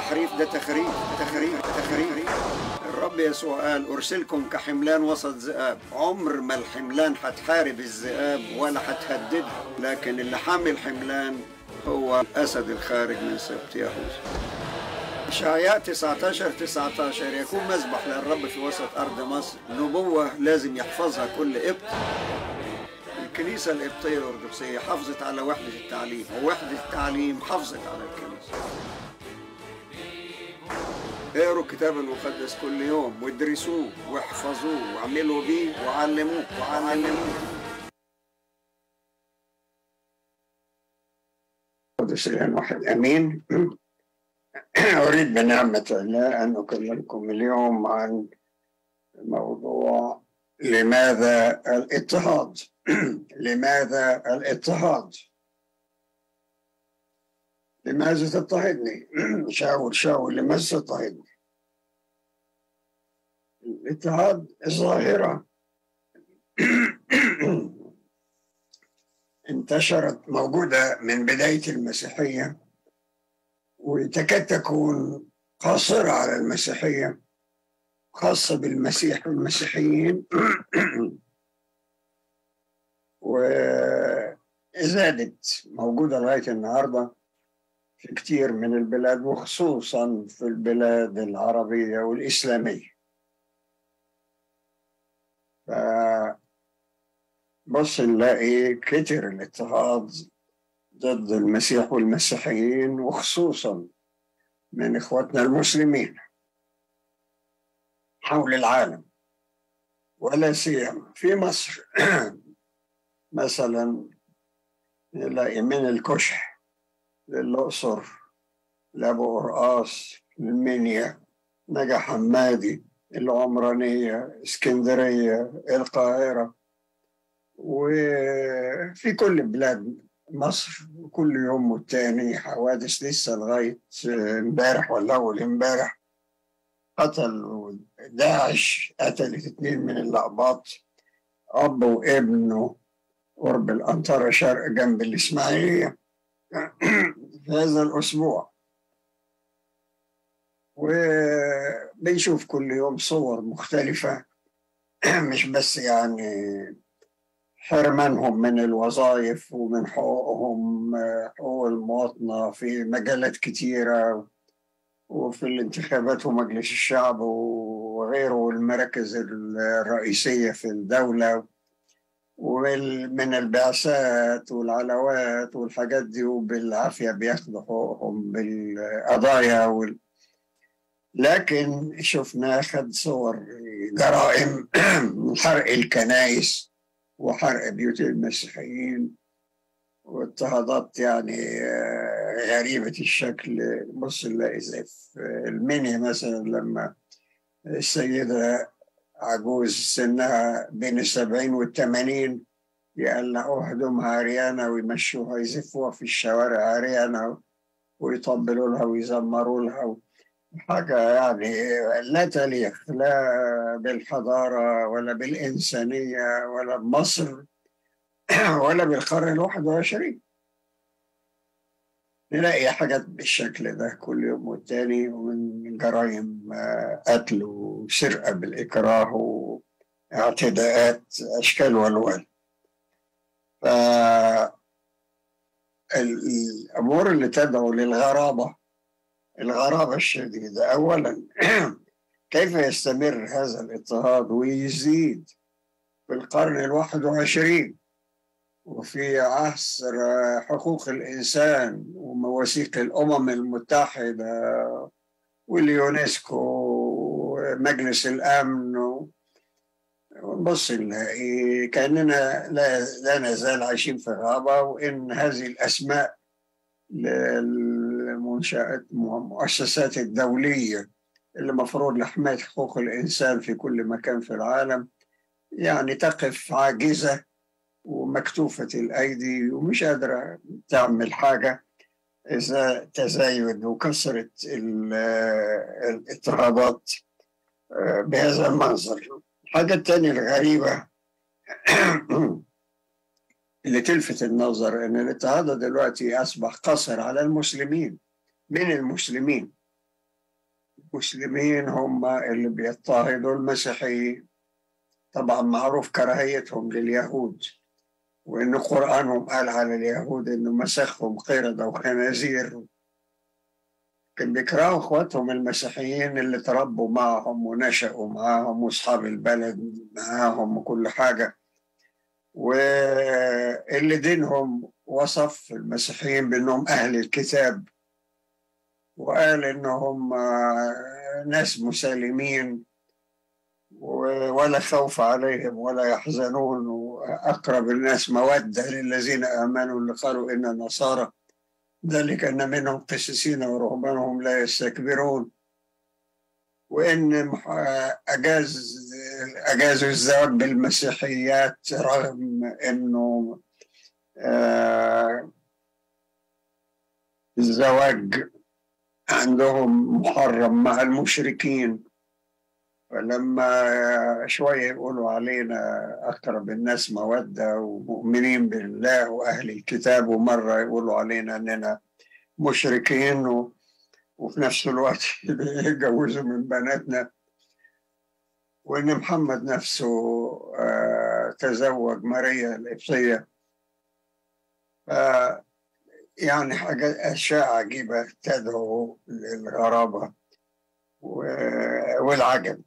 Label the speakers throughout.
Speaker 1: تحريف ده تخريف تخريف تخريف الرب يسوع قال أرسلكم كحملان وسط ذئاب عمر ما الحملان هتحارب الذئاب ولا هتهددها لكن اللي حامل حملان هو الأسد الخارج من سبط يهوذا إشعياء 19 19 يكون مذبح للرب في وسط أرض مصر نبوة لازم يحفظها كل قبط الكنيسة القبطية الأرثوذكسية حافظت على وحدة التعليم ووحدة التعليم حافظت على الكنيسة اقروا الكتاب المقدس كل يوم وادرسوه واحفظوه واعملوا بيه وعلموه وعلموه قدس الآن واحد أمين أريد بنعمة الله أن أكلمكم اليوم عن موضوع لماذا الاضطهاد لماذا الاضطهاد لماذا تضطهدني شاور شاور لماذا تضطهدني الاضطهاد ظاهرة انتشرت موجودة من بداية المسيحية وتكاد تكون قاصرة على المسيحية خاصة بالمسيح والمسيحيين وزادت موجودة لغاية النهاردة في كتير من البلاد وخصوصا في البلاد العربية والإسلامية ف بص نلاقي كتر الاضطهاد ضد المسيح والمسيحيين وخصوصا من إخواتنا المسلمين حول العالم ولا سيما في مصر مثلا نلاقي من الكشح للأقصر لأبو قرقاص المنيا نجا حمادي العمرانية اسكندرية القاهرة وفي كل بلاد مصر كل يوم والتاني حوادث لسه لغاية امبارح ولا أول امبارح قتل داعش قتلت اتنين من الأقباط أب وابنه قرب الأنطرة شرق جنب الإسماعيلية في هذا الأسبوع وبنشوف كل يوم صور مختلفة مش بس يعني حرمانهم من الوظائف ومن حقوقهم حقوق المواطنة في مجالات كتيرة وفي الانتخابات ومجلس الشعب وغيره والمراكز الرئيسية في الدولة ومن البعثات والعلوات والحاجات دي وبالعافية بياخدوا حقوقهم بالقضايا وال... لكن شفنا أخذ صور جرائم حرق الكنائس وحرق بيوت المسيحيين واضطهادات يعني غريبة الشكل بص نلاقي زي في المنيا مثلا لما السيدة عجوز سنها بين السبعين والثمانين يقلعوا هدومها عريانة ويمشوها يزفوها في الشوارع عريانة ويطبلوا لها ويزمروا لها حاجة يعني لا تليق لا بالحضارة ولا بالإنسانية ولا بمصر ولا بالقرن الواحد وعشرين نلاقي حاجات بالشكل ده كل يوم والتاني ومن جرائم قتل وسرقة بالإكراه واعتداءات أشكال والوان ف الأمور اللي تدعو للغرابة الغرابة الشديدة أولا كيف يستمر هذا الاضطهاد ويزيد في القرن الواحد وعشرين وفي عصر حقوق الإنسان ومواثيق الأمم المتحدة واليونسكو ومجلس الأمن ونبص نلاقي كأننا لا, لا نزال عايشين في غابة وإن هذه الأسماء للمنشآت المؤسسات الدولية اللي مفروض لحماية حقوق الإنسان في كل مكان في العالم يعني تقف عاجزة ومكتوفة الأيدي ومش قادرة تعمل حاجة إذا تزايد وكثرة الاضطرابات بهذا المنظر الحاجة الثانية الغريبة اللي تلفت النظر ان الاضطهاد دلوقتي اصبح قصر على المسلمين من المسلمين المسلمين هم اللي بيضطهدوا المسيحيين طبعا معروف كراهيتهم لليهود وإن قرآنهم قال على اليهود إنه مسخهم قردة وخنازير كان بيكرهوا إخواتهم المسيحيين اللي تربوا معهم ونشأوا معهم وأصحاب البلد معاهم وكل حاجة واللي دينهم وصف المسيحيين بأنهم أهل الكتاب وقال إنهم ناس مسالمين ولا خوف عليهم ولا يحزنون وأقرب الناس مودة للذين آمنوا اللي قالوا إن النصارى ذلك أن منهم قسيسين ورهبانهم لا يستكبرون وإن أجاز أجازوا الزواج بالمسيحيات رغم إنه آه الزواج عندهم محرم مع المشركين فلما شوية يقولوا علينا أقرب الناس مودة ومؤمنين بالله وأهل الكتاب ومرة يقولوا علينا أننا مشركين و... وفي نفس الوقت يتجوزوا من بناتنا وإن محمد نفسه تزوج ماريا القبطية يعني حاجات أشياء عجيبة تدعو للغرابة والعجب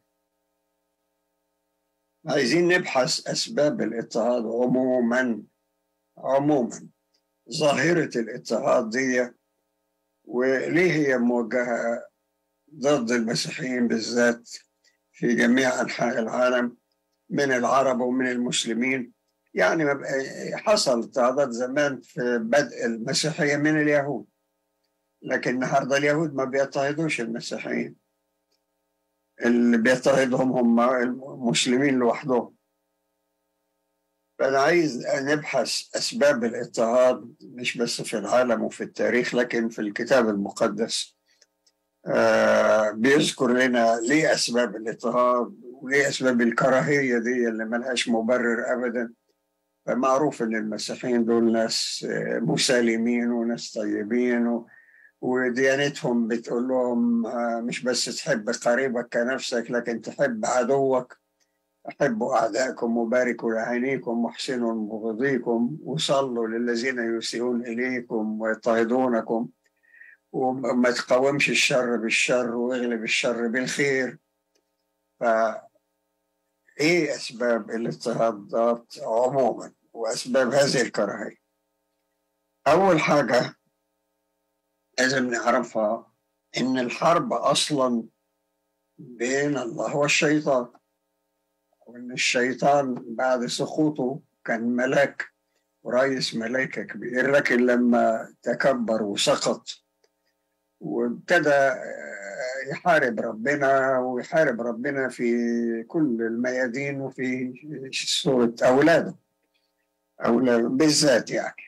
Speaker 1: عايزين نبحث أسباب الاضطهاد عموما عموما ظاهرة الاضطهاد دي وليه هي موجهة ضد المسيحيين بالذات في جميع أنحاء العالم من العرب ومن المسلمين يعني حصل اضطهادات زمان في بدء المسيحية من اليهود لكن النهارده اليهود ما بيضطهدوش المسيحيين اللي بيضطهدهم هم المسلمين لوحدهم فأنا عايز نبحث أسباب الاضطهاد مش بس في العالم وفي التاريخ لكن في الكتاب المقدس آه بيذكر لنا ليه أسباب الاضطهاد وليه أسباب الكراهية دي اللي ملهاش مبرر أبدا فمعروف إن المسيحيين دول ناس مسالمين وناس طيبين و... وديانتهم بتقول لهم مش بس تحب قريبك كنفسك لكن تحب عدوك أحبوا أعداءكم وباركوا لعينيكم واحسنوا لمبغضيكم وصلوا للذين يسيئون إليكم ويضطهدونكم وما تقاومش الشر بالشر واغلب الشر بالخير ف إيه أسباب الاضطهادات عموما وأسباب هذه الكراهية أول حاجة لازم نعرفها إن الحرب أصلا بين الله والشيطان وإن الشيطان بعد سقوطه كان ملاك ورئيس ملائكة كبير لكن لما تكبر وسقط وابتدى يحارب ربنا ويحارب ربنا في كل الميادين وفي صورة أولاده أولاده بالذات يعني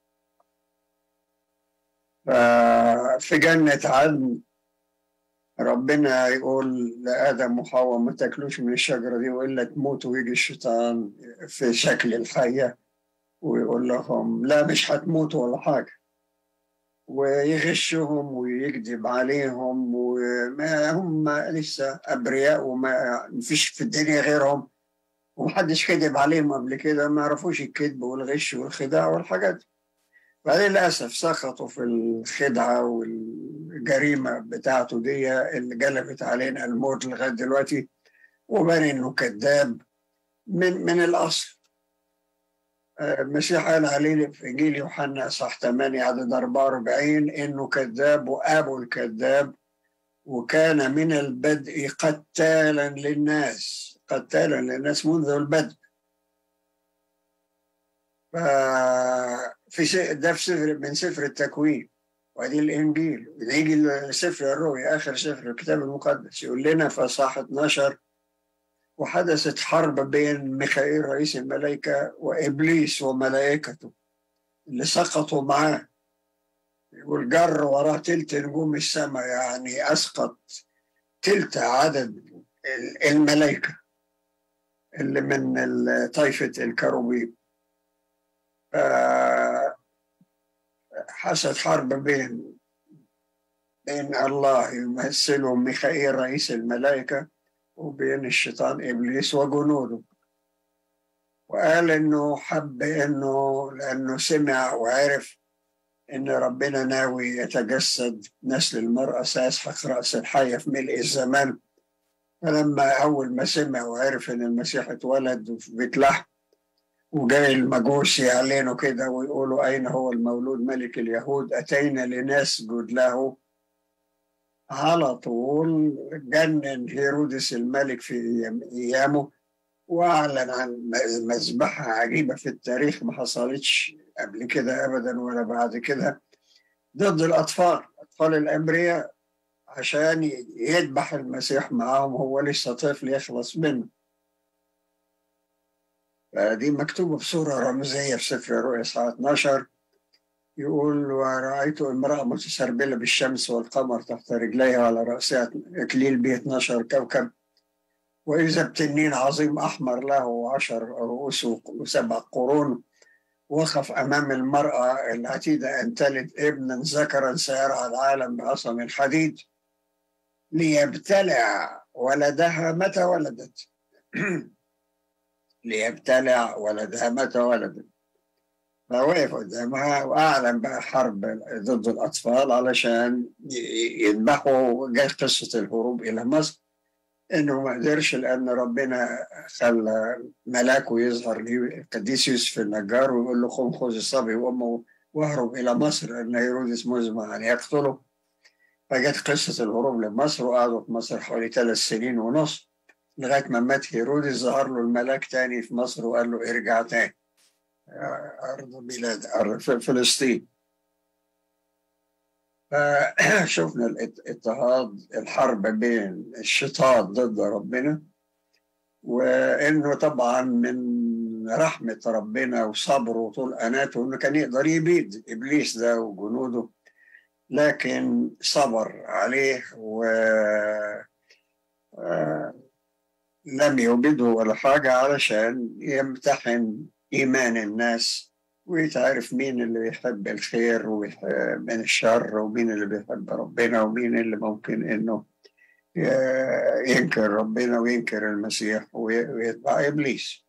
Speaker 1: في جنة عدن ربنا يقول لآدم وحواء ما تاكلوش من الشجرة دي وإلا تموتوا ويجي الشيطان في شكل الحية ويقول لهم لا مش هتموتوا ولا حاجة ويغشهم ويكذب عليهم وما هم لسه أبرياء وما فيش في الدنيا غيرهم ومحدش كذب عليهم قبل كده ما يعرفوش الكذب والغش والخداع والحاجات دي فللأسف سقطوا في الخدعة والجريمة بتاعته دي اللي جلبت علينا الموت لغاية دلوقتي وبان إنه كذاب من من الأصل المسيح قال عليه في إنجيل يوحنا صح 8 عدد 44 إنه كذاب وأبو الكذاب وكان من البدء قتالا للناس قتالا للناس منذ البدء في ده في سفر من سفر التكوين وادي الانجيل نيجي لسفر الرؤيا اخر سفر الكتاب المقدس يقول لنا في اصحاح 12 وحدثت حرب بين ميخائيل رئيس الملائكه وابليس وملائكته اللي سقطوا معاه يقول جر وراه تلت نجوم السماء يعني اسقط تلت عدد الملائكه اللي من طائفه الكروبيم حصلت حرب بين بين الله يمثله ميخائيل رئيس الملائكة وبين الشيطان إبليس وجنوده وقال إنه حب إنه لأنه سمع وعرف إن ربنا ناوي يتجسد نسل المرأة سيسحق رأس الحية في ملء الزمان فلما أول ما سمع وعرف إن المسيح اتولد في بيت لحم وجاي المجوس يعلنوا كده ويقولوا أين هو المولود ملك اليهود أتينا لنسجد له على طول جنن هيرودس الملك في أيامه وأعلن عن مذبحة عجيبة في التاريخ ما حصلتش قبل كده أبدا ولا بعد كده ضد الأطفال أطفال الأنبياء عشان يذبح المسيح معاهم هو لسه طفل يخلص منه فدي مكتوبة بصورة رمزية في سفر الرؤيا الساعة 12 يقول ورأيت امرأة متسربلة بالشمس والقمر تحت رجليها على رأسها إكليل به 12 كوكب وإذا بتنين عظيم أحمر له عشر رؤوس وسبع قرون وقف أمام المرأة العتيدة أن تلد ابنا ذكرا سيرعى العالم بعصم الحديد ليبتلع ولدها متى ولدت ليبتلع ولدها متى ولدت فوقف قدامها واعلن بقى حرب ضد الاطفال علشان يذبحوا جاي قصه الهروب الى مصر انه ما قدرش لان ربنا خلى ملاكه يظهر ليه القديس يوسف النجار ويقول له قم خذ الصبي وامه واهرب الى مصر لان هيرودس مزمع ان يقتله فجت قصه الهروب لمصر وقعدوا في مصر حوالي ثلاث سنين ونص لغايه ما مات هيرودس ظهر له الملاك تاني في مصر وقال له ارجع تاني أرض بلاد أرض فلسطين فشفنا الاضطهاد الحرب بين الشيطان ضد ربنا وانه طبعا من رحمة ربنا وصبره وطول أناته انه كان يقدر يبيد ابليس ده وجنوده لكن صبر عليه و لم يبده ولا حاجة علشان يمتحن إيمان الناس ويتعرف مين اللي بيحب الخير من الشر ومين اللي بيحب ربنا ومين اللي ممكن إنه ينكر ربنا وينكر المسيح ويتبع إبليس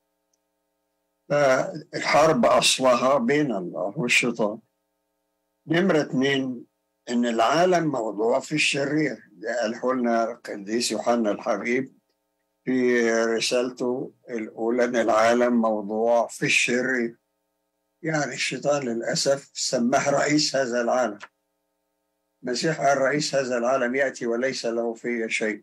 Speaker 1: فالحرب أصلها بين الله والشيطان نمرة اثنين إن العالم موضوع في الشرير قاله لنا القديس يوحنا الحبيب في رسالته الأولى أن العالم موضوع في الشر يعني الشيطان للأسف سماه رئيس هذا العالم المسيح قال رئيس هذا العالم يأتي وليس له فيه شيء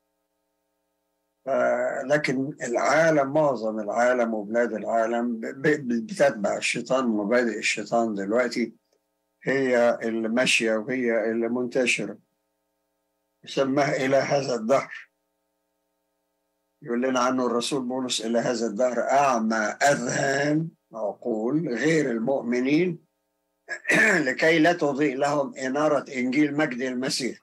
Speaker 1: لكن العالم معظم العالم وبلاد العالم بتتبع الشيطان مبادئ الشيطان دلوقتي هي اللي ماشية وهي اللي منتشرة يسماه إلى هذا الدهر يقول لنا عنه الرسول بولس إلى هذا الدهر أعمى أذهان عقول غير المؤمنين لكي لا تضيء لهم إنارة إنجيل مجد المسيح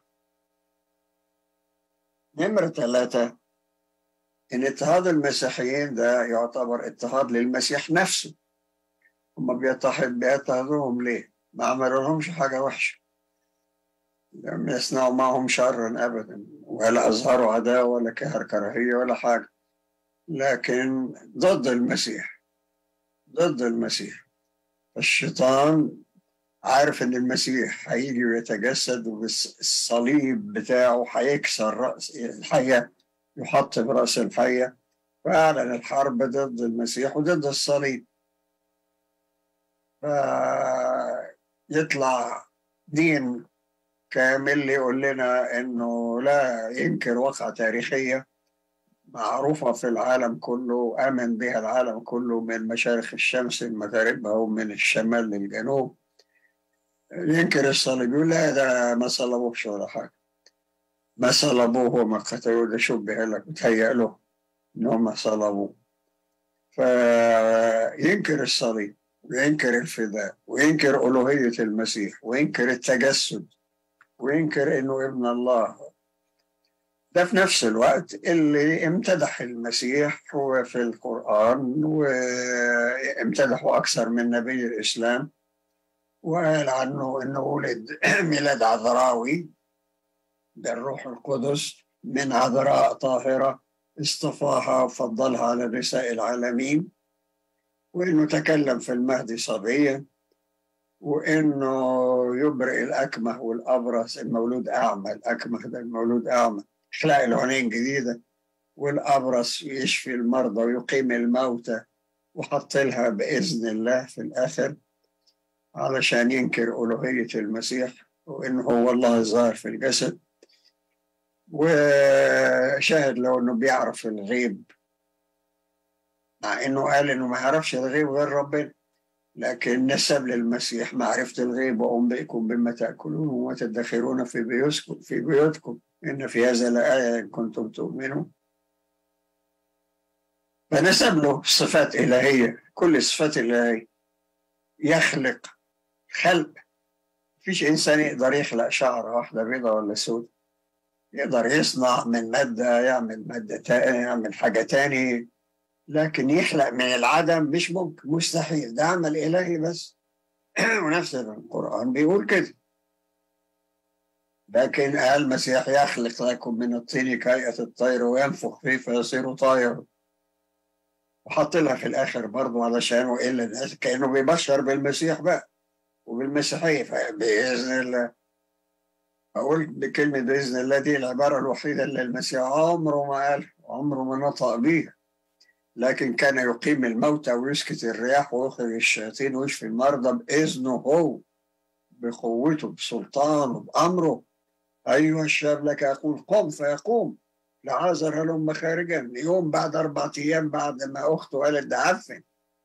Speaker 1: نمرة ثلاثة إن اضطهاد المسيحيين ده يعتبر اضطهاد للمسيح نفسه هم بيضطهد بيضطهدوهم ليه؟ ما عملوا لهمش حاجة وحشة لم يصنعوا معهم شرا أبدا ولا أظهروا عداوة ولا كهر كراهية ولا حاجة لكن ضد المسيح ضد المسيح الشيطان عارف ان المسيح هيجي ويتجسد والصليب بتاعه هيكسر راس الحيه يحط براس الحيه فاعلن الحرب ضد المسيح وضد الصليب فيطلع دين كامل يقول لنا انه لا ينكر واقعة تاريخية معروفة في العالم كله آمن بها العالم كله من مشارق الشمس لمغاربها ومن الشمال للجنوب ينكر الصليب يقول لا ده ما صلبوش ولا حاجة ما صلبوه وما قتلوه ده شبه لك بتهيأ له إنهم صلبوه فينكر الصليب وينكر الفداء وينكر ألوهية المسيح وينكر التجسد وينكر انه ابن الله ده في نفس الوقت اللي امتدح المسيح هو في القرآن وامتدحه أكثر من نبي الإسلام وقال عنه انه ولد ميلاد عذراوي بالروح القدس من عذراء طاهرة اصطفاها وفضلها على نساء العالمين وإنه تكلم في المهدي صبيا وإنه يبرئ الأكمه والأبرص المولود أعمى الأكمه ده المولود أعمى إخلاء العينين جديدة والأبرص يشفي المرضى ويقيم الموتى وحط لها بإذن الله في الآخر علشان ينكر ألوهية المسيح وإنه هو الله الظاهر في الجسد وشاهد لو إنه بيعرف الغيب مع إنه قال إنه ما يعرفش الغيب غير ربنا لكن نسب للمسيح معرفة الغيب وأنبئكم بما تأكلون وما تدخرون في بيوتكم في بيوتكم إن في هذا لآية إن كنتم تؤمنون فنسب له صفات إلهية كل صفات إلهية يخلق خلق مفيش إنسان يقدر يخلق شعرة واحدة بيضة ولا سود يقدر يصنع من مادة يعمل مادة تانية يعمل حاجة تاني لكن يخلق من العدم مش ممكن مستحيل ده عمل إلهي بس ونفس القرآن بيقول كده لكن قال المسيح يخلق لكم من الطين كهيئة الطير وينفخ فيه فيصير طائر وحط لها في الآخر برضه علشان وإلا الناس كأنه بيبشر بالمسيح بقى وبالمسيحية بإذن الله أقول بكلمة بإذن الله دي العبارة الوحيدة اللي المسيح عمره ما قال عمره ما نطق بيها لكن كان يقيم الموتى ويسكت الرياح ويخرج الشياطين ويشفي المرضى بإذنه هو بقوته بسلطانه بأمره أيها الشاب لك أقول قم فيقوم لعازر هلم خارجا يوم بعد أربعة أيام بعد ما أخته قالت ده عفن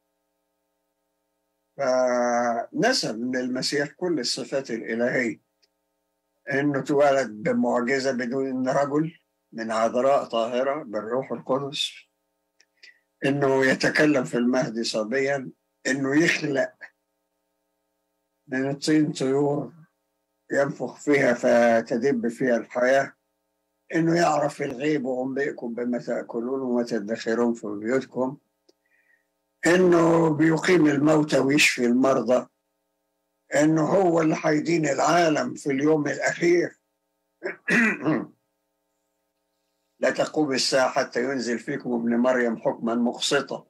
Speaker 1: فنسب للمسيح كل الصفات الإلهية إنه اتولد بمعجزة بدون رجل من عذراء طاهرة بالروح القدس إنه يتكلم في المهدي صبيا إنه يخلق من الطين طيور ينفخ فيها فتدب فيها الحياة إنه يعرف الغيب وأنبئكم بما تأكلون وما تدخرون في بيوتكم إنه بيقيم الموتى ويشفي المرضى إنه هو اللي هيدين العالم في اليوم الأخير لا تقوم الساعة حتى ينزل فيكم ابن مريم حكما مقسطا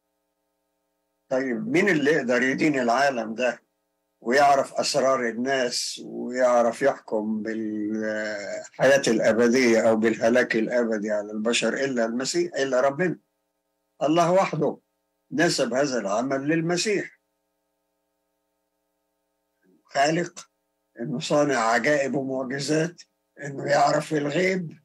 Speaker 1: طيب مين اللي يقدر يدين العالم ده ويعرف أسرار الناس ويعرف يحكم بالحياة الأبدية أو بالهلاك الأبدي على البشر إلا المسيح إلا ربنا الله وحده نسب هذا العمل للمسيح خالق انه صانع عجائب ومعجزات انه يعرف الغيب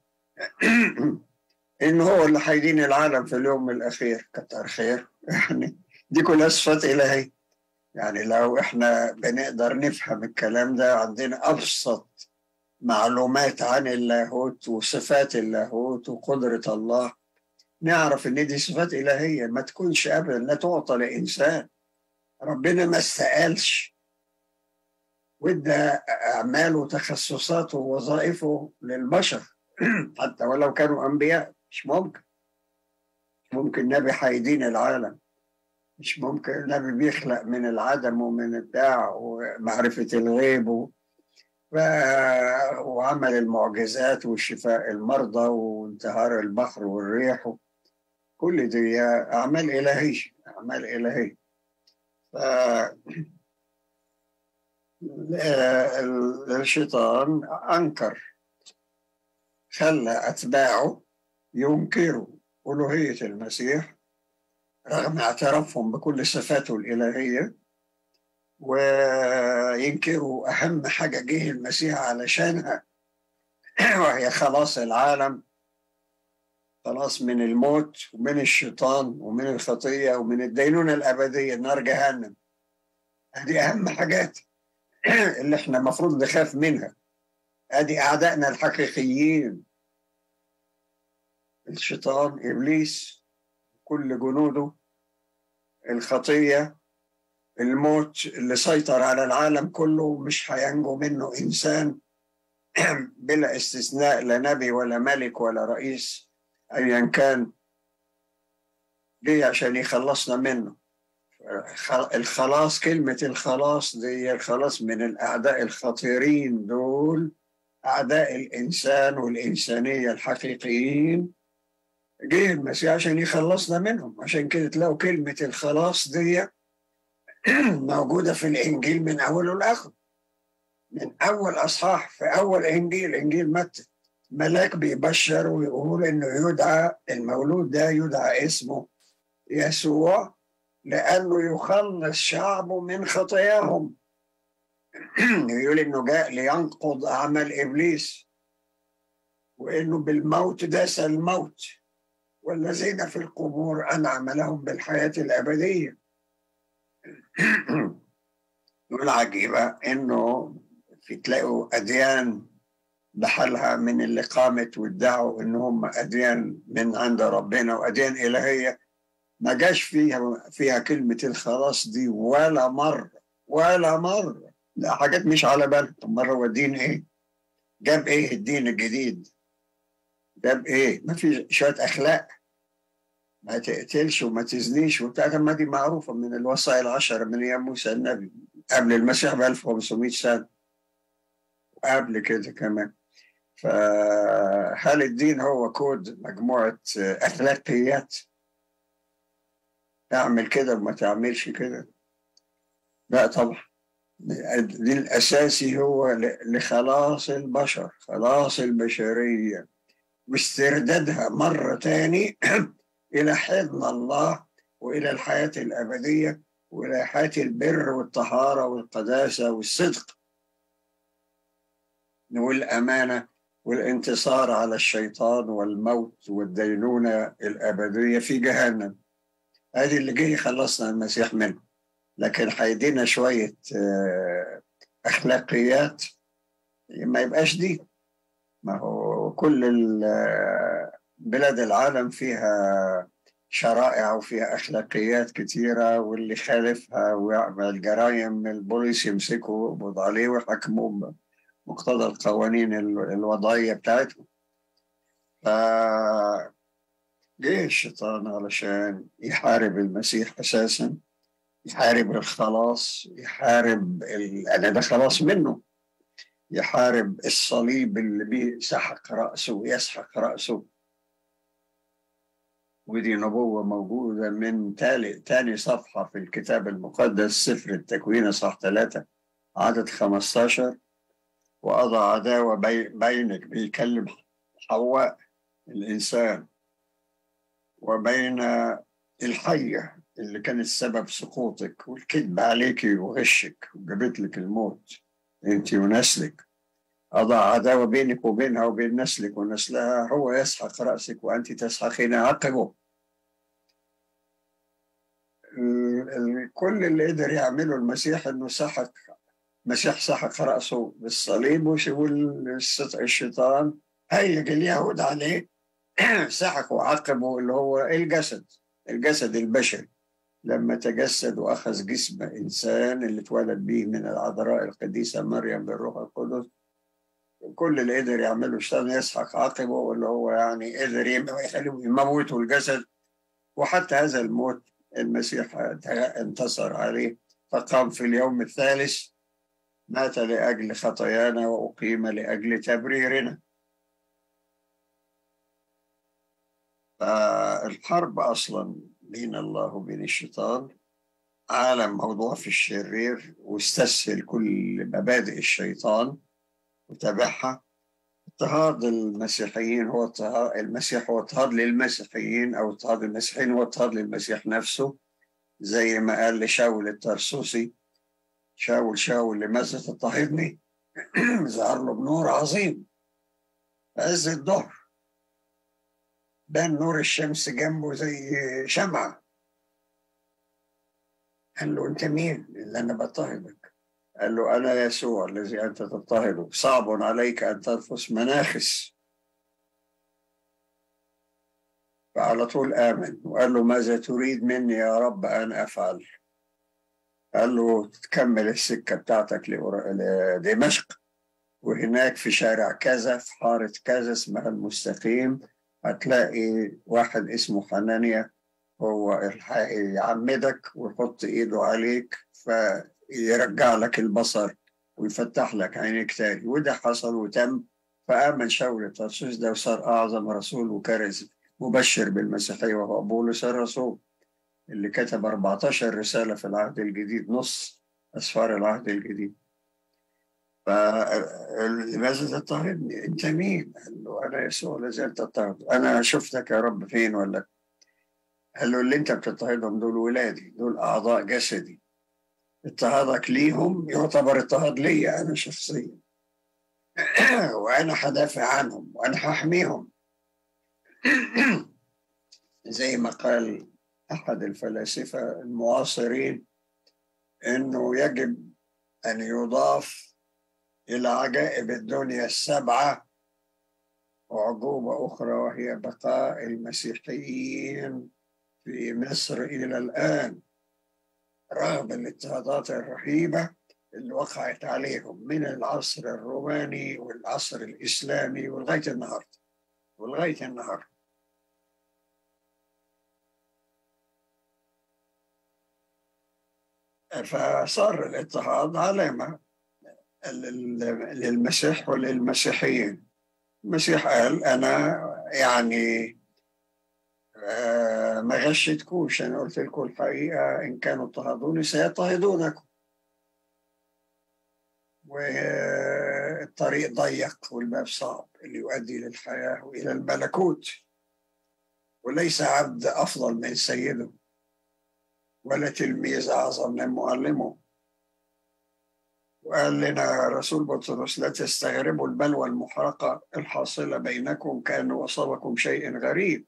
Speaker 1: انه هو اللي هيدين العالم في اليوم الاخير كتر خير يعني دي كلها صفات الهيه يعني لو احنا بنقدر نفهم الكلام ده عندنا ابسط معلومات عن اللاهوت وصفات اللاهوت وقدره الله نعرف ان دي صفات الهيه ما تكونش ابدا لا تعطى لانسان ربنا ما استقالش وادى اعماله وتخصصاته ووظائفه للبشر حتى ولو كانوا انبياء مش ممكن مش ممكن نبي هيدين العالم مش ممكن النبي بيخلق من العدم ومن البتاع ومعرفة الغيب و... وعمل المعجزات وشفاء المرضى وانتهار البحر والريح كل دي أعمال إلهية أعمال إلهية ف... الشيطان أنكر خلى أتباعه ينكروا ألوهية المسيح رغم اعترافهم بكل صفاته الإلهية وينكروا أهم حاجة جه المسيح علشانها وهي خلاص العالم خلاص من الموت ومن الشيطان ومن الخطية ومن الدينونة الأبدية نار جهنم هذه أهم حاجات اللي احنا المفروض نخاف منها ادي اعدائنا الحقيقيين الشيطان ابليس كل جنوده الخطيه الموت اللي سيطر على العالم كله مش هينجو منه انسان بلا استثناء لا نبي ولا ملك ولا رئيس ايا كان جه عشان يخلصنا منه الخلاص كلمة الخلاص دي الخلاص من الأعداء الخطيرين دول أعداء الإنسان والإنسانية الحقيقيين جه المسيح عشان يخلصنا منهم عشان كده تلاقوا كلمة الخلاص دي موجودة في الإنجيل من أوله لآخره من أول أصحاح في أول إنجيل إنجيل متى ملاك بيبشر ويقول إنه يدعى المولود ده يدعى اسمه يسوع لأنه يخلص شعبه من خطاياهم يقول إنه جاء لينقض أعمال إبليس وإنه بالموت داس الموت والذين في القبور أنعم لهم بالحياة الأبدية والعجيبة إنه في تلاقوا أديان بحالها من اللي قامت وادعوا إن هم أديان من عند ربنا وأديان إلهية ما جاش فيها فيها كلمة الخلاص دي ولا مرة ولا مرة لا حاجات مش على بالهم مرة هو الدين إيه؟ جاب إيه الدين الجديد؟ جاب إيه؟ ما في شوية أخلاق ما تقتلش وما تزنيش وبتاع ما دي معروفة من الوصايا العشرة من أيام موسى النبي قبل المسيح ب 1500 سنة وقبل كده كمان فهل الدين هو كود مجموعة أخلاقيات اعمل كده وما تعملش كده لا طبعا الدين الأساسي هو لخلاص البشر خلاص البشرية واستردادها مرة تاني إلى حضن الله وإلى الحياة الأبدية وإلى حياة البر والطهارة والقداسة والصدق والأمانة والانتصار على الشيطان والموت والدينونة الأبدية في جهنم هذه اللي جه خلصنا المسيح منه لكن هيدينا شوية أخلاقيات ما يبقاش دي ما هو كل بلاد العالم فيها شرائع وفيها أخلاقيات كتيرة واللي خالفها ويعمل جرائم البوليس يمسكه ويقبض عليه ويحكموه بمقتضى القوانين الوضعية بتاعتهم ف جه الشيطان علشان يحارب المسيح أساسا يحارب الخلاص يحارب ال... أنا ده خلاص منه يحارب الصليب اللي بيسحق رأسه ويسحق رأسه ودي نبوة موجودة من تالي تاني صفحة في الكتاب المقدس سفر التكوين صح ثلاثة عدد 15 وأضع عداوة بي بينك بيكلم حواء الإنسان وبين الحية اللي كانت سبب سقوطك والكذب عليك وغشك وجابت لك الموت انت ونسلك أضع عداوة بينك وبينها وبين نسلك ونسلها هو يسحق رأسك وأنت تسحقين عقبه كل اللي قدر يعمله المسيح انه سحق المسيح سحق راسه بالصليب والشيطان هيج اليهود عليه سحق وعقبه اللي هو الجسد الجسد البشري لما تجسد واخذ جسم انسان اللي اتولد به من العذراء القديسه مريم بالروح القدس كل اللي قدر يعمله الشيطان يسحق عقبه واللي هو يعني قدر يموته الجسد وحتى هذا الموت المسيح انتصر عليه فقام في اليوم الثالث مات لأجل خطايانا وأقيم لأجل تبريرنا فالحرب أصلا بين الله وبين الشيطان عالم موضوع في الشرير واستسهل كل مبادئ الشيطان وتبعها اضطهاد المسيحيين هو اضطهاد المسيح هو اضطهاد للمسيحيين او اضطهاد المسيحيين هو اضطهاد للمسيح نفسه زي ما قال لشاول الترسوسي شاول شاول لماذا تضطهدني؟ ظهر له بنور عظيم عز الظهر بان نور الشمس جنبه زي شمعة قال له انت مين اللي انا بضطهدك قال له أنا يسوع الذي أنت تضطهده صعب عليك أن تنفس مناخس فعلى طول آمن وقال له ماذا تريد مني يا رب أن أفعل قال له تكمل السكة بتاعتك لدمشق وهناك في شارع كذا في حارة كذا اسمها المستقيم هتلاقي واحد اسمه حنانيا هو يعمدك ويحط ايده عليك ف يرجع لك البصر ويفتح لك عينيك تاني وده حصل وتم فآمن شاول ترسوس ده وصار أعظم رسول وكرز مبشر بالمسيحية وهو بولس الرسول اللي كتب 14 رسالة في العهد الجديد نص أسفار العهد الجديد فلماذا تضطهدني؟ أنت مين؟ قال له أنا يسوع لازلت تضطهد أنا شفتك يا رب فين ولا قال له اللي أنت بتضطهدهم دول ولادي دول أعضاء جسدي اضطهادك ليهم يعتبر اضطهاد ليا أنا شخصيا وأنا هدافع عنهم وأنا هحميهم زي ما قال أحد الفلاسفة المعاصرين إنه يجب أن يضاف إلى عجائب الدنيا السبعة وعجوبة أخرى وهي بقاء المسيحيين في مصر إلى الآن رغم الاضطهادات الرهيبة اللي وقعت عليهم من العصر الروماني والعصر الإسلامي ولغاية النهاردة ولغاية النهاردة فصار الاضطهاد علامة للمسيح وللمسيحيين المسيح قال أنا يعني ما غشتكوش أنا قلت لكم الحقيقة إن كانوا اضطهدوني سيضطهدونكم والطريق ضيق والباب صعب اللي يؤدي للحياة وإلى الملكوت وليس عبد أفضل من سيده ولا تلميذ أعظم من معلمه وقال لنا رسول بطرس لا تستغربوا البلوى المحرقة الحاصلة بينكم كأن وصلكم شيء غريب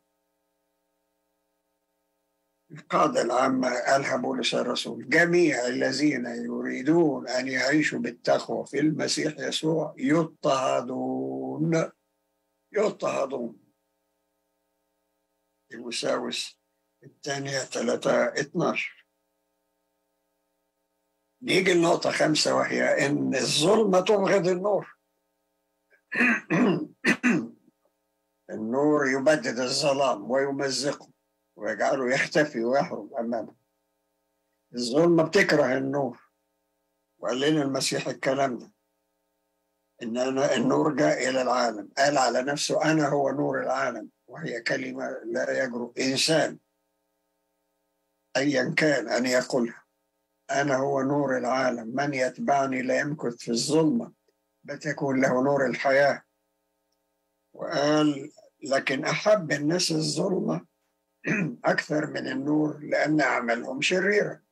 Speaker 1: القاعدة العامة قالها بولس الرسول جميع الذين يريدون أن يعيشوا بالتقوى في المسيح يسوع يضطهدون يضطهدون تيموساوس الثانية ثلاثة 12 نيجي النقطة خمسة وهي إن الظلمة تبغض النور النور يبدد الظلام ويمزقه ويجعله يختفي ويهرب أمامه الظلمة بتكره النور وقال لنا المسيح الكلام ده إن أنا النور جاء إلى العالم قال على نفسه أنا هو نور العالم وهي كلمة لا يجرؤ إنسان أيا كان أن يقولها أنا هو نور العالم من يتبعني لا يمكث في الظلمة بتكون له نور الحياة وقال لكن أحب الناس الظلمة أكثر من النور لأن أعمالهم شريرة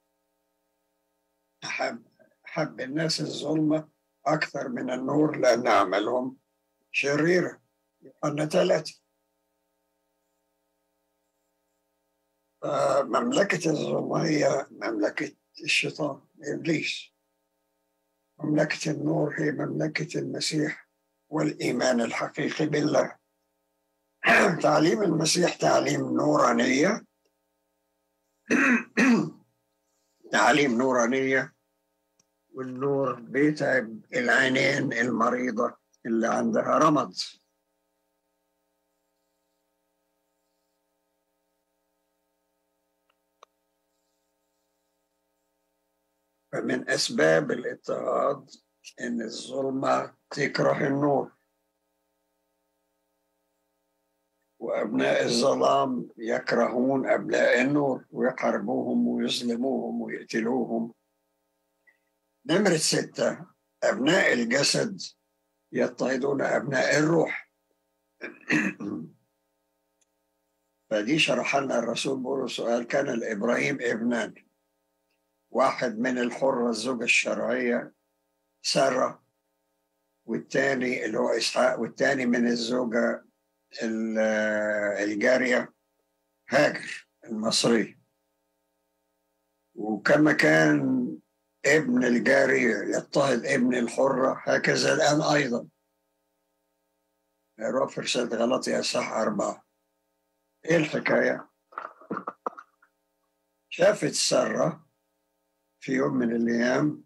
Speaker 1: أحب أحب الناس الظلمة أكثر من النور لأن أعمالهم شريرة يوحنا ثلاثة مملكة الظلمة هي مملكة الشيطان إبليس مملكة النور هي مملكة المسيح والإيمان الحقيقي بالله تعليم المسيح تعليم نورانية تعليم نورانية والنور بيتعب العينين المريضة اللي عندها رمض فمن أسباب الاضطهاد إن الظلمة تكره النور وأبناء الظلام يكرهون أبناء النور ويحاربوهم ويظلموهم ويقتلوهم نمرة ستة أبناء الجسد يضطهدون أبناء الروح فدي شرح لنا الرسول بولس قال كان لإبراهيم ابنان واحد من الحرة الزوجة الشرعية سارة والتاني اللي هو إسحاق والتاني من الزوجة الجارية هاجر المصري وكما كان ابن الجارية يضطهد ابن الحرة هكذا الآن أيضا نروح في رسالة غلطي أصح أربعة إيه الحكاية؟ شافت سارة في يوم من الأيام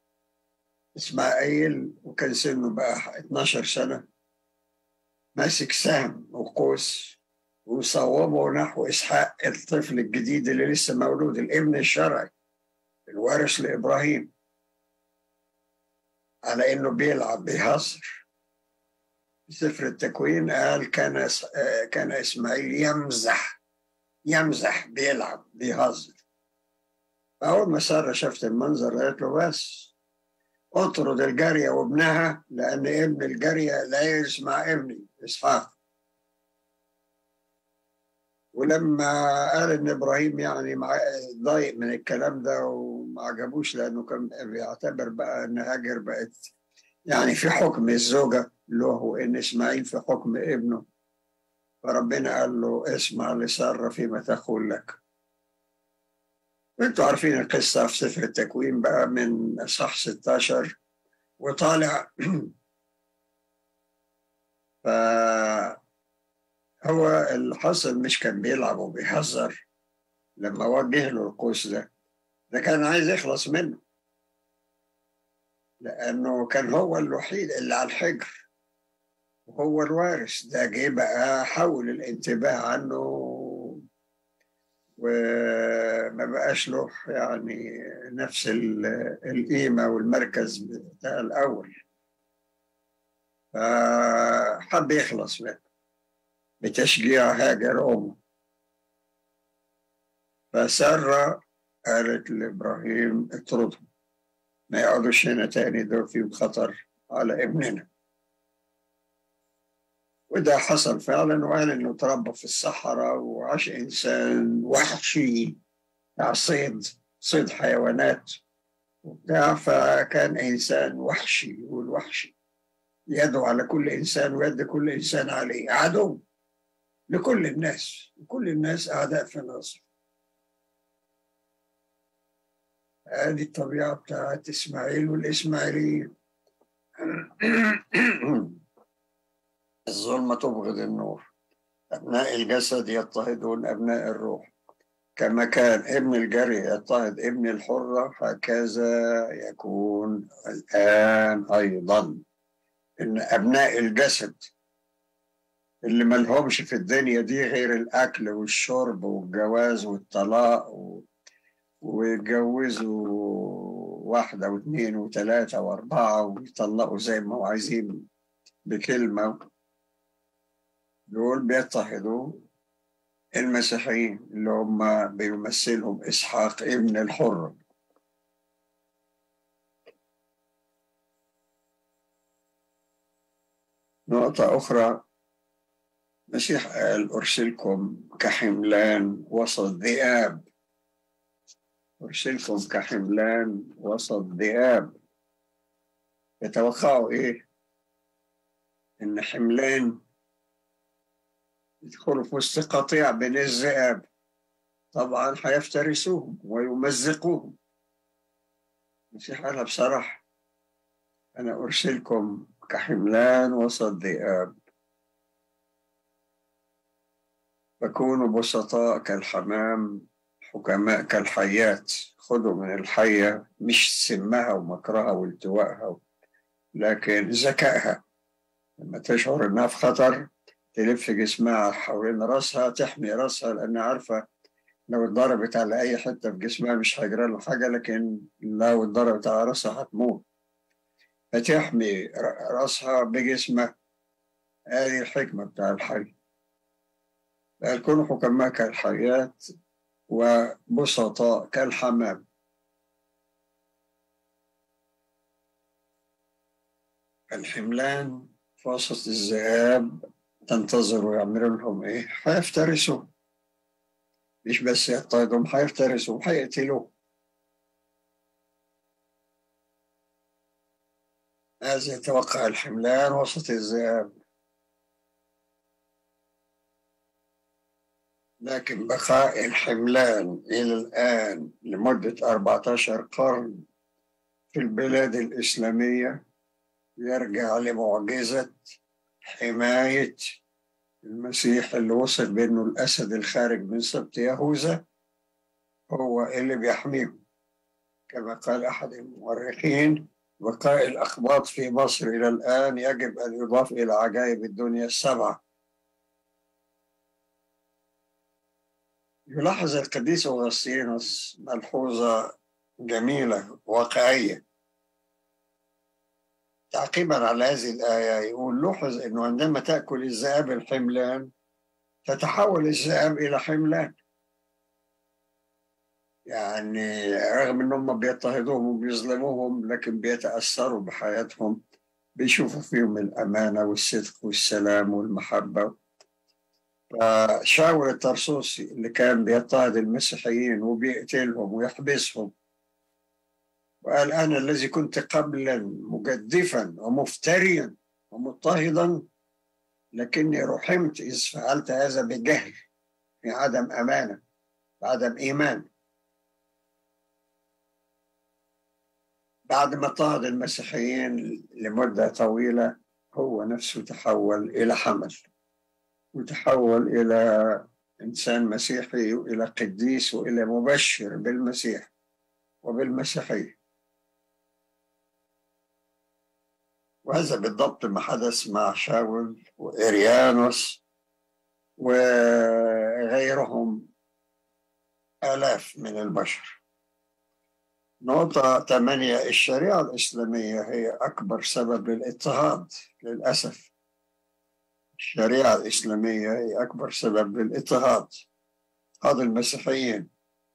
Speaker 1: إسماعيل وكان سنه بقى 12 سنة ماسك سهم وقوس وصوبه نحو إسحاق الطفل الجديد اللي لسه مولود الابن الشرعي الوارث لإبراهيم على انه بيلعب بيهزر سفر التكوين قال كان كان اسماعيل يمزح يمزح بيلعب بيهزر فأول ما سارة شافت المنظر قالت له بس اطرد الجارية وابنها لأن ابن الجارية لا يسمع ابني إسحاق ولما قال ان ابراهيم يعني ضايق من الكلام ده وما عجبوش لانه كان بيعتبر بقى ان هاجر بقت يعني في حكم الزوجه له وان اسماعيل في حكم ابنه فربنا قال له اسمع لساره فيما تقول لك انتوا عارفين القصه في سفر التكوين بقى من اصحاح 16 وطالع ف هو اللي حصل مش كان بيلعب وبيهزر لما وجه له القوس ده ده كان عايز يخلص منه لأنه كان هو الوحيد اللي على الحجر وهو الوارث ده جه بقى حول الانتباه عنه وما بقاش له يعني نفس القيمة والمركز بتاع الأول فحب يخلص منه بتشجيع هاجر أمه فسارة قالت لإبراهيم اطردهم ما يقعدوش هنا تاني دول فيهم خطر على ابننا وده حصل فعلا وقال انه تربى في الصحراء وعاش انسان وحشي بتاع صيد صيد حيوانات وبتاع فكان انسان وحشي والوحشي يده على كل انسان ويد كل انسان عليه عدو لكل الناس كل الناس أعداء في مصر هذه الطبيعة بتاعت إسماعيل والإسماعيليين الظلمة تبغض النور أبناء الجسد يضطهدون أبناء الروح كما كان ابن الجري يضطهد ابن الحرة هكذا يكون الآن أيضا إن أبناء الجسد اللي ملهمش في الدنيا دي غير الأكل والشرب والجواز والطلاق و... ويتجوزوا واحدة واثنين وثلاثة وأربعة ويطلقوا زي ما هو عايزين بكلمة دول بيضطهدوا المسيحيين اللي هم بيمثلهم إسحاق ابن الحر نقطة أخرى المسيح قال أرسلكم كحملان وسط ذئاب أرسلكم كحملان وسط ذئاب يتوقعوا إيه؟ إن حملان يدخلوا في وسط قطيع بين الذئاب طبعا هيفترسوهم ويمزقوهم المسيح قالها بصراحة أنا أرسلكم كحملان وسط ذئاب فكونوا بسطاء كالحمام حكماء كالحيات خذوا من الحية مش سمها ومكرها والتوائها لكن ذكائها لما تشعر انها في خطر تلف جسمها حوالين راسها تحمي راسها لانها عارفه لو اتضربت على اي حته في جسمها مش هيجرى له حاجه لكن لو اتضربت على راسها هتموت فتحمي راسها بجسمها هذه الحكمه بتاع الحي بل كونوا حكماء كالحياة وبسطاء كالحمام الحملان في وسط الذئاب تنتظروا يعملوا لهم ايه؟ هيفترسوا مش بس يضطهدهم هيفترسوا هيقتلوا ماذا يتوقع الحملان وسط الذئاب لكن بقاء الحملان إلى الآن لمدة 14 قرن في البلاد الإسلامية يرجع لمعجزة حماية المسيح اللي وصل بأنه الأسد الخارج من سبط يهوذا هو اللي بيحميهم كما قال أحد المؤرخين بقاء الأخباط في مصر إلى الآن يجب أن يضاف إلى عجائب الدنيا السبعة يلاحظ القديس أغسطينوس ملحوظة جميلة واقعية تعقيبا على هذه الآية يقول لوحظ أنه عندما تأكل الذئاب الحملان تتحول الذئاب إلى حملان يعني رغم أنهم بيضطهدوهم وبيظلموهم لكن بيتأثروا بحياتهم بيشوفوا فيهم الأمانة والصدق والسلام والمحبة فشاول الطرسوسي اللي كان بيضطهد المسيحيين وبيقتلهم ويحبسهم وقال أنا الذي كنت قبلا مجدفا ومفتريا ومضطهدا لكني رحمت إذ فعلت هذا بجهل في عدم أمانة بعدم إيمان بعد ما اضطهد المسيحيين لمدة طويلة هو نفسه تحول إلى حمل وتحول إلى إنسان مسيحي وإلى قديس وإلى مبشر بالمسيح وبالمسيحية وهذا بالضبط ما حدث مع شاول وإريانوس وغيرهم آلاف من البشر نقطة ثمانية الشريعة الإسلامية هي أكبر سبب للاضطهاد للأسف الشريعة الإسلامية هي أكبر سبب للاضطهاد هذا المسيحيين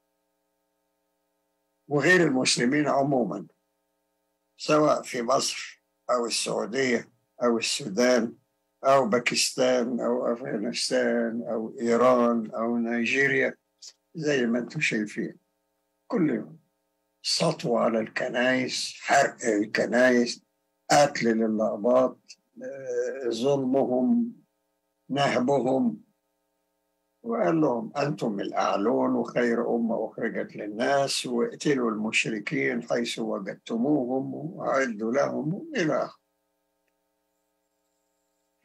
Speaker 1: وغير المسلمين عموما سواء في مصر أو السعودية أو السودان أو باكستان أو أفغانستان أو إيران أو نيجيريا زي ما أنتم شايفين كل يوم سطو على الكنائس حرق الكنائس قتل للأقباط ظلمهم نهبهم وقال لهم أنتم الأعلون وخير أمة أخرجت للناس واقتلوا المشركين حيث وجدتموهم وأعدوا لهم إلى آخره ف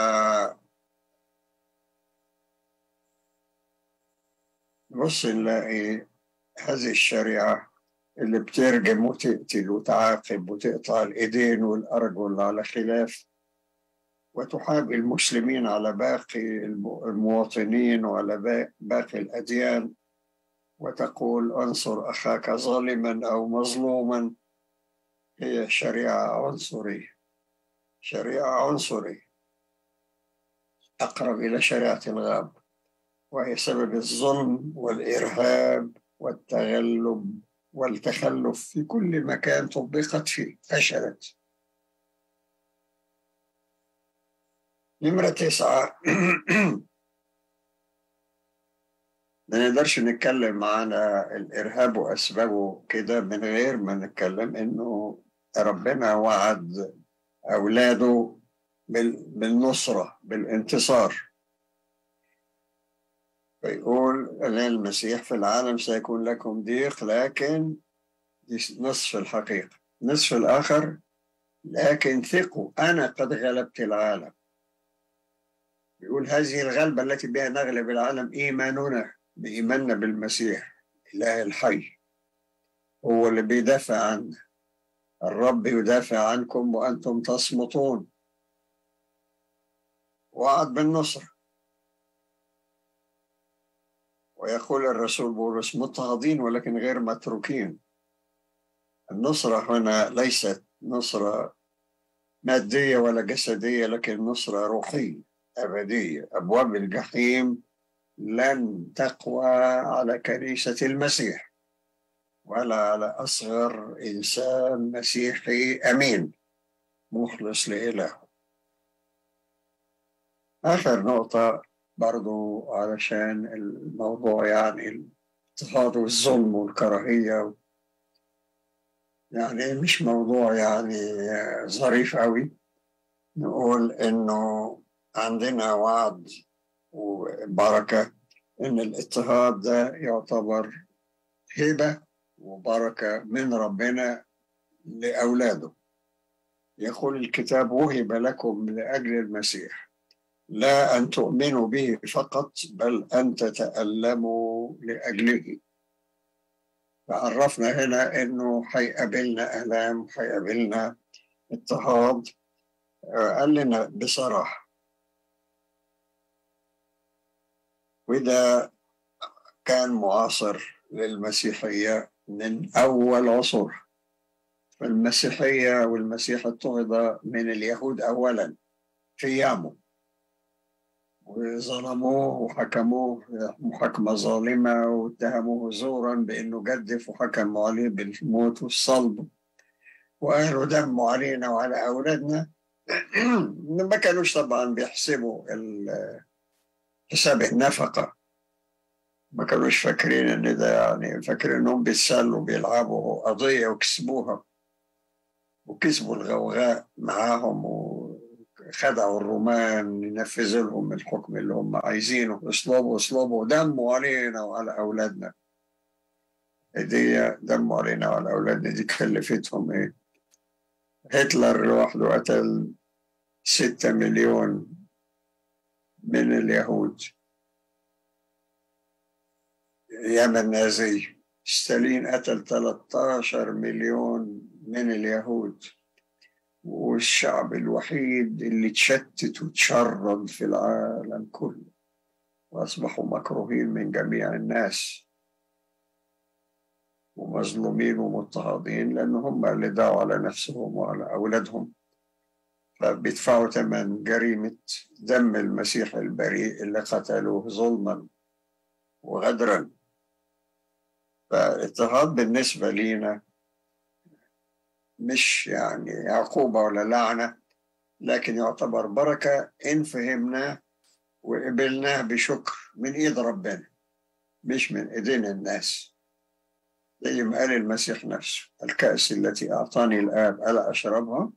Speaker 1: بص نلاقي هذه الشريعة اللي بترجم وتقتل وتعاقب وتقطع الإيدين والأرجل على خلاف وتحاب المسلمين على باقي المواطنين وعلى باقي الأديان وتقول انصر أخاك ظالما أو مظلوما هي شريعة عنصرية شريعة عنصرية أقرب إلى شريعة الغاب وهي سبب الظلم والإرهاب والتغلب والتخلف في كل مكان طبقت فيه فشلت نمرة تسعة ما نقدرش نتكلم عن الإرهاب وأسبابه كده من غير ما نتكلم إنه ربنا وعد أولاده بالنصرة بالانتصار فيقول أن المسيح في العالم سيكون لكم ضيق لكن دي نصف الحقيقة نصف الآخر لكن ثقوا أنا قد غلبت العالم يقول هذه الغلبة التي بها نغلب العالم إيماننا بإيماننا بالمسيح إله الحي هو اللي بيدافع عنا الرب يدافع عنكم وأنتم تصمتون وعد بالنصر ويقول الرسول بولس مضطهدين ولكن غير متروكين النصرة هنا ليست نصرة مادية ولا جسدية لكن نصرة روحية أبدية أبواب الجحيم لن تقوى على كنيسة المسيح ولا على أصغر إنسان مسيحي أمين مخلص لإله آخر نقطة برضو علشان الموضوع يعني الاضطهاد والظلم والكراهية يعني مش موضوع يعني ظريف قوي نقول إنه عندنا وعد وبركة إن الاضطهاد ده يعتبر هبة وبركة من ربنا لأولاده يقول الكتاب وهب لكم لأجل المسيح لا أن تؤمنوا به فقط بل أن تتألموا لأجله فعرفنا هنا إنه حيقابلنا آلام حيقابلنا اضطهاد قال لنا بصراحة وده كان معاصر للمسيحية من أول عصور المسيحية والمسيح اضطهد من اليهود أولا في يامو وظلموه وحكموه محاكمة ظالمة واتهموه زورا بأنه جدف وحكموا عليه بالموت والصلب وقالوا دموا علينا وعلى أولادنا ما كانوش طبعا بيحسبوا حساب النفقة ما كانوش فاكرين ان ده يعني فاكرين انهم بيتسلوا بيلعبوا قضية وكسبوها وكسبوا الغوغاء معاهم وخدعوا الرومان ينفذوا لهم الحكم اللي هم عايزينه اصلبوا اصلبوا دموا علينا وعلى اولادنا دي دموا علينا وعلى اولادنا دي كلفتهم ايه هتلر لوحده قتل ستة مليون من اليهود أيام النازية ستالين قتل 13 مليون من اليهود والشعب الوحيد اللي تشتت وتشرد في العالم كله وأصبحوا مكروهين من جميع الناس ومظلومين ومضطهدين لأن هم اللي دعوا على نفسهم وعلى أولادهم فبيدفعوا ثمن جريمة دم المسيح البريء اللي قتلوه ظلما وغدرا فالاضطهاد بالنسبة لينا مش يعني عقوبة ولا لعنة لكن يعتبر بركة إن فهمناه وقبلناه بشكر من إيد ربنا مش من إيدين الناس زي ما قال المسيح نفسه الكأس التي أعطاني الآب ألا أشربها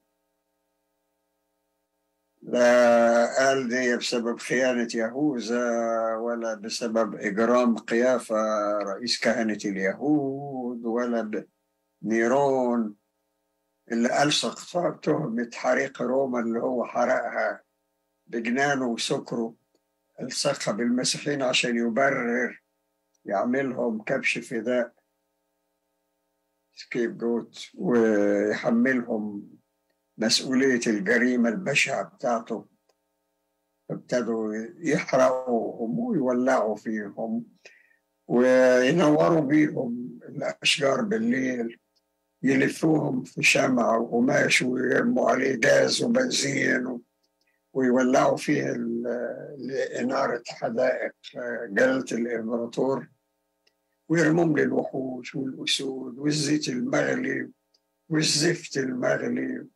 Speaker 1: لا قال دي بسبب خيانة يهوذا ولا بسبب إجرام قيافة رئيس كهنة اليهود ولا بنيرون اللي ألصق تهمة حريق روما اللي هو حرقها بجنانه وسكره ألصقها بالمسيحيين عشان يبرر يعملهم كبش فداء سكيب جوت ويحملهم مسؤولية الجريمة البشعة بتاعته ابتدوا يحرقوهم ويولعوا فيهم وينوروا بيهم الأشجار بالليل يلفوهم في شمع وقماش ويرموا عليه جاز وبنزين ويولعوا فيه لإنارة حدائق جلالة الإمبراطور ويرموهم للوحوش والأسود والزيت المغلي والزفت المغلي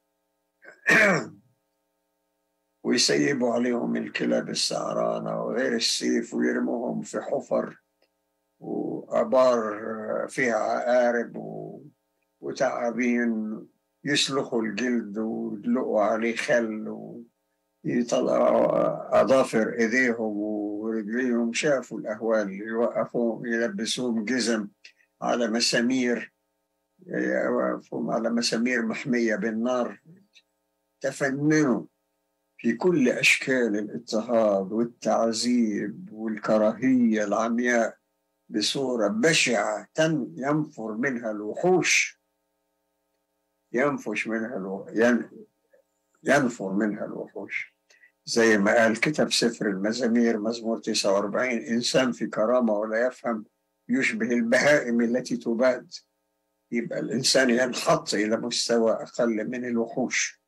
Speaker 1: ويسيبوا عليهم الكلاب السعرانة وغير السيف ويرموهم في حفر وآبار فيها عقارب وتعابين يسلخوا الجلد ويدلقوا عليه خل ويطلعوا أظافر إيديهم ورجليهم شافوا الأهوال يوقفوهم يلبسوهم جزم على مسامير يوقفوهم على مسامير محمية بالنار تفننوا في كل أشكال الاضطهاد والتعذيب والكراهية العمياء بصورة بشعة ينفر منها الوحوش ينفش منها الو... ين... ينفر منها الوحوش زي ما قال كتب سفر المزامير مزمور 49 إنسان في كرامة ولا يفهم يشبه البهائم التي تباد يبقى الإنسان ينحط إلى مستوى أقل من الوحوش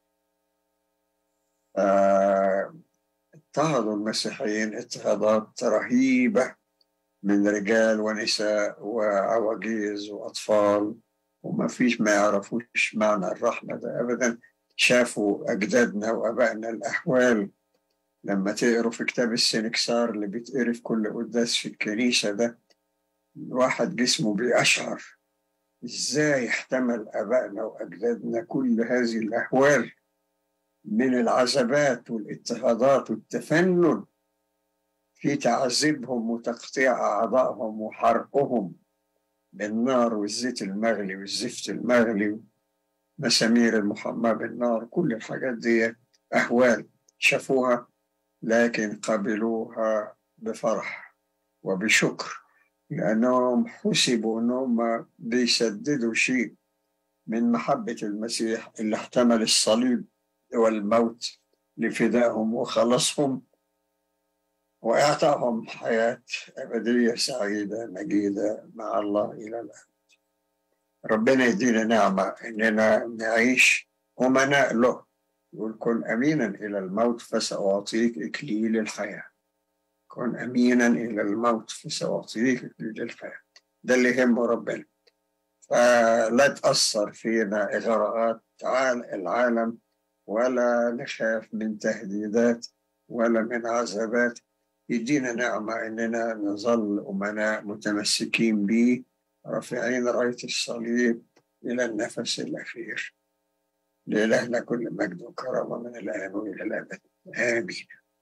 Speaker 1: اضطهدوا المسيحيين اضطهادات رهيبة من رجال ونساء وعواجيز وأطفال وما فيش ما يعرفوش معنى الرحمة ده أبدا شافوا أجدادنا وأبائنا الأحوال لما تقروا في كتاب السنكسار اللي بيتقري في كل قداس في الكنيسة ده الواحد جسمه بيأشعر إزاي احتمل أبائنا وأجدادنا كل هذه الأحوال من العذابات والاضطهادات والتفنن في تعذيبهم وتقطيع أعضائهم وحرقهم بالنار والزيت المغلي والزفت المغلي مسامير المحمى بالنار كل الحاجات دي أهوال شافوها لكن قبلوها بفرح وبشكر لأنهم حسبوا أنهم بيسددوا شيء من محبة المسيح اللي احتمل الصليب والموت لفدائهم وخلصهم وإعطاهم حياة أبدية سعيدة مجيدة مع الله إلى الأبد ربنا يدينا نعمة إننا نعيش أمناء له يقول كن أمينا إلى الموت فسأعطيك إكليل الحياة كن أمينا إلى الموت فسأعطيك إكليل الحياة ده اللي يهمه ربنا فلا تأثر فينا إغراءات العالم ولا نخاف من تهديدات ولا من عذابات يدينا نعمة إننا نظل أمناء متمسكين به رافعين راية الصليب إلى النفس الأخير لإلهنا كل مجد وكرامة من الآن وإلى الأبد آمين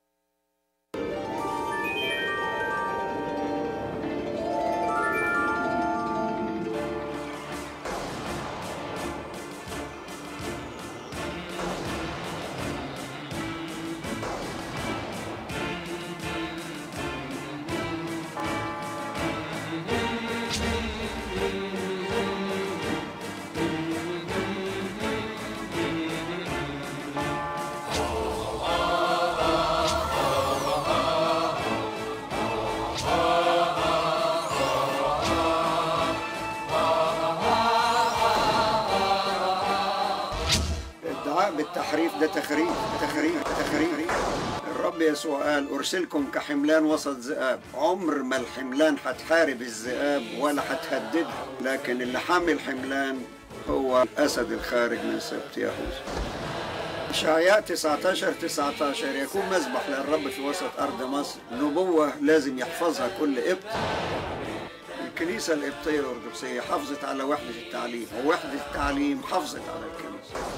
Speaker 1: الدعاء بالتحريف ده تخريف تخريف تخريف الرب يسوع قال أرسلكم كحملان وسط ذئاب عمر ما الحملان هتحارب الذئاب ولا هتهددها لكن اللي حامل حملان هو الأسد الخارج من سبط يهوذا إشعياء 19 19 يكون مذبح للرب في وسط أرض مصر نبوة لازم يحفظها كل إبط الكنيسة القبطية الأرثوذكسية حافظت على وحدة التعليم ووحدة التعليم حافظت على الكنيسة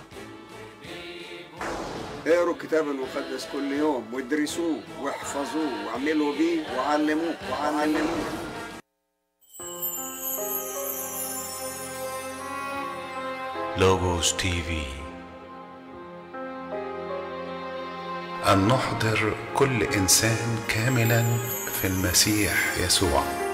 Speaker 1: اقروا الكتاب المقدس كل يوم وادرسوه واحفظوه واعملوا بيه وعلموه وعلموه
Speaker 2: لوجوس تي في أن نحضر كل إنسان كاملا في المسيح يسوع